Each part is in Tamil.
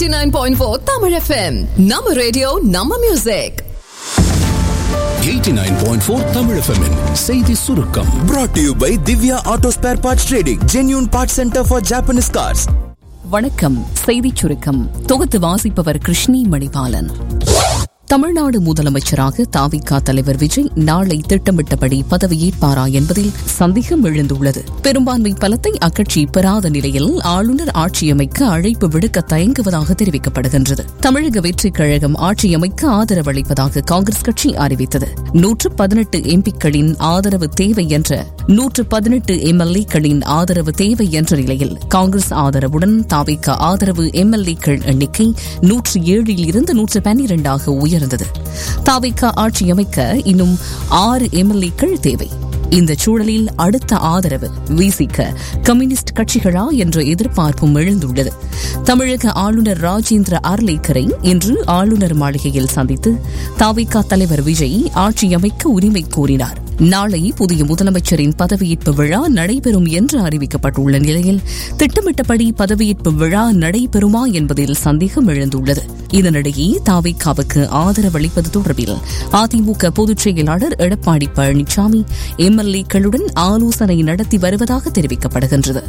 89.4 Tamil FM. நம்ம ரேடியோ நம்ம மியூசிக் 89.4 Tamil FM -இன் செய்தி சுருக்கம் brought to you by Divya Auto Spare Parts Trading, genuine parts center for Japanese cars. வணக்கம் செய்திச் சுருக்கம் தொகுத்து வாசிப்பவர் கிருஷ்ணி மணிபாலன் தமிழ்நாடு முதலமைச்சராக தாவிகா தலைவர் விஜய் நாளை திட்டமிட்டபடி பதவியேற்பாரா என்பதில் சந்தேகம் எழுந்துள்ளது பெரும்பான்மை பலத்தை அக்கட்சி பெறாத நிலையில் ஆளுநர் ஆட்சியமைக்க அழைப்பு விடுக்க தயங்குவதாக தெரிவிக்கப்படுகின்றது தமிழக வெற்றிக் கழகம் ஆட்சியமைக்க ஆதரவு அளிப்பதாக காங்கிரஸ் கட்சி அறிவித்தது நூற்று பதினெட்டு எம்பிக்களின் ஆதரவு தேவை என்ற நூற்று பதினெட்டு எம்எல்ஏக்களின் ஆதரவு தேவை என்ற நிலையில் காங்கிரஸ் ஆதரவுடன் தாவிக ஆதரவு எம்எல்ஏக்கள் எண்ணிக்கை நூற்று ஏழில் இருந்து நூற்று பன்னிரண்டாக உயர்ந்தது தாவிக ஆட்சி அமைக்க இன்னும் ஆறு எம்எல்ஏக்கள் தேவை இந்த சூழலில் அடுத்த ஆதரவு வீசிக்க கம்யூனிஸ்ட் கட்சிகளா என்ற எதிர்பார்ப்பும் எழுந்துள்ளது தமிழக ஆளுநர் ராஜேந்திர அர்லேக்கரை இன்று ஆளுநர் மாளிகையில் சந்தித்து தாவிக தலைவர் விஜய் ஆட்சி அமைக்க உரிமை கோரினார் நாளை புதிய முதலமைச்சரின் பதவியேற்பு விழா நடைபெறும் என்று அறிவிக்கப்பட்டுள்ள நிலையில் திட்டமிட்டபடி பதவியேற்பு விழா நடைபெறுமா என்பதில் சந்தேகம் எழுந்துள்ளது இதனிடையே தாவிகாவுக்கு ஆதரவு அளிப்பது தொடர்பில் அதிமுக பொதுச் செயலாளர் எடப்பாடி பழனிசாமி எம்எல்ஏக்களுடன் ஆலோசனை நடத்தி வருவதாக தெரிவிக்கப்படுகின்றது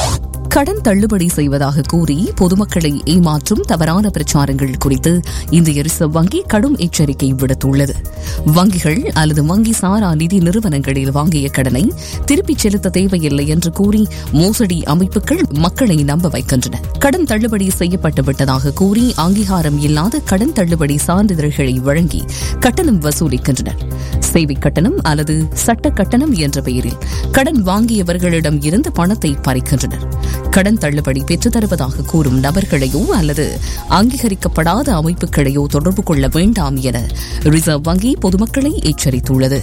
கடன் தள்ளுபடி செய்வதாக கூறி பொதுமக்களை ஏமாற்றும் தவறான பிரச்சாரங்கள் குறித்து இந்திய ரிசர்வ் வங்கி கடும் எச்சரிக்கை விடுத்துள்ளது வங்கிகள் அல்லது வங்கி சாரா நிதி நிறுவனங்களில் வாங்கிய கடனை திருப்பிச் செலுத்த தேவையில்லை என்று கூறி மோசடி அமைப்புகள் மக்களை நம்ப வைக்கின்றன கடன் தள்ளுபடி செய்யப்பட்டு விட்டதாக கூறி அங்கீகாரம் இல்லாத கடன் தள்ளுபடி சான்றிதழ்களை வழங்கி கட்டணம் வசூலிக்கின்றனர் சேவை கட்டணம் அல்லது சட்ட கட்டணம் என்ற பெயரில் கடன் வாங்கியவர்களிடம் இருந்து பணத்தை பறிக்கின்றனர் கடன் தள்ளுபடி பெற்றுத் தருவதாக கூறும் நபர்களையோ அல்லது அங்கீகரிக்கப்படாத அமைப்புகளையோ தொடர்பு கொள்ள வேண்டாம் என ரிசர்வ் வங்கி பொதுமக்களை எச்சரித்துள்ளது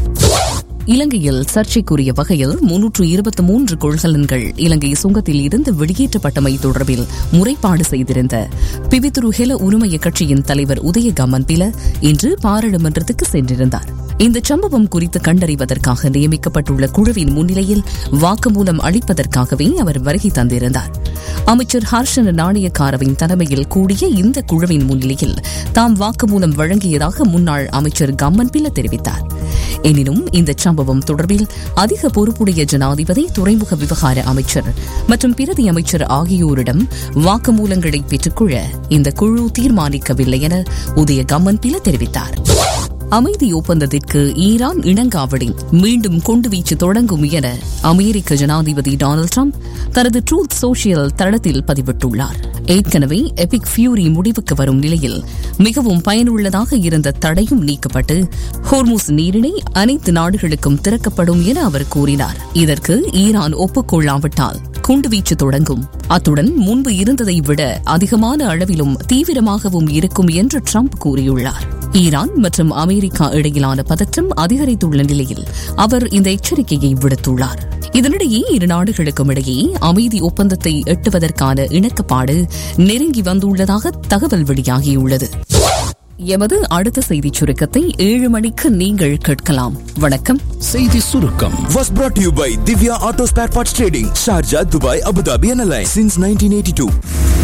இலங்கையில் சர்ச்சைக்குரிய வகையில் முன்னூற்று இருபத்தி மூன்று கொள்கலன்கள் இலங்கை சுங்கத்தில் இருந்து வெளியேற்றப்பட்டமை தொடர்பில் முறைப்பாடு செய்திருந்த பிவித்துரு ஹெல உரிமைய கட்சியின் தலைவர் உதய கமன்பில இன்று பாராளுமன்றத்துக்கு சென்றிருந்தார் இந்த சம்பவம் குறித்து கண்டறிவதற்காக நியமிக்கப்பட்டுள்ள குழுவின் முன்னிலையில் வாக்குமூலம் அளிப்பதற்காகவே அவர் வருகை தந்திருந்தார் அமைச்சர் ஹர்ஷன நாணயக்காரவின் தலைமையில் கூடிய இந்த குழுவின் முன்னிலையில் தாம் வாக்குமூலம் வழங்கியதாக முன்னாள் அமைச்சர் கம்மன்பில தெரிவித்தார் எனினும் இந்த சம்பவம் தொடர்பில் அதிக பொறுப்புடைய ஜனாதிபதி துறைமுக விவகார அமைச்சர் மற்றும் பிரதி அமைச்சர் ஆகியோரிடம் வாக்குமூலங்களை பெற்றுக்கொள்ள இந்த குழு தீர்மானிக்கவில்லை என உதய கம்மன்பில தெரிவித்தார் அமைதி ஒப்பந்தத்திற்கு ஈரான் இணங்காவிடின் மீண்டும் குண்டுவீச்சு தொடங்கும் என அமெரிக்க ஜனாதிபதி டொனால்டு டிரம்ப் தனது ட்ரூத் சோசியல் தளத்தில் பதிவிட்டுள்ளார் ஏற்கனவே எபிக் ஃபியூரி முடிவுக்கு வரும் நிலையில் மிகவும் பயனுள்ளதாக இருந்த தடையும் நீக்கப்பட்டு ஹோர்முஸ் நீரிணை அனைத்து நாடுகளுக்கும் திறக்கப்படும் என அவர் கூறினார் இதற்கு ஈரான் ஒப்புக்கொள்ளாவிட்டால் குண்டுவீச்சு தொடங்கும் அத்துடன் முன்பு இருந்ததை விட அதிகமான அளவிலும் தீவிரமாகவும் இருக்கும் என்று ட்ரம்ப் கூறியுள்ளார் ஈரான் மற்றும் அமெரிக்கா இடையிலான பதற்றம் அதிகரித்துள்ள நிலையில் அவர் இந்த எச்சரிக்கையை விடுத்துள்ளார் இதனிடையே இரு நாடுகளுக்கும் இடையே அமைதி ஒப்பந்தத்தை எட்டுவதற்கான இணக்கப்பாடு நெருங்கி வந்துள்ளதாக தகவல் வெளியாகியுள்ளது எமது அடுத்த செய்திச் சுருக்கத்தை ஏழு மணிக்கு நீங்கள் கேட்கலாம் வணக்கம் செய்தி சுருக்கம் Was brought to you by Divya Auto Spare Parts Trading, Sharjah, Dubai, Abu Dhabi, and Alliance since 1982.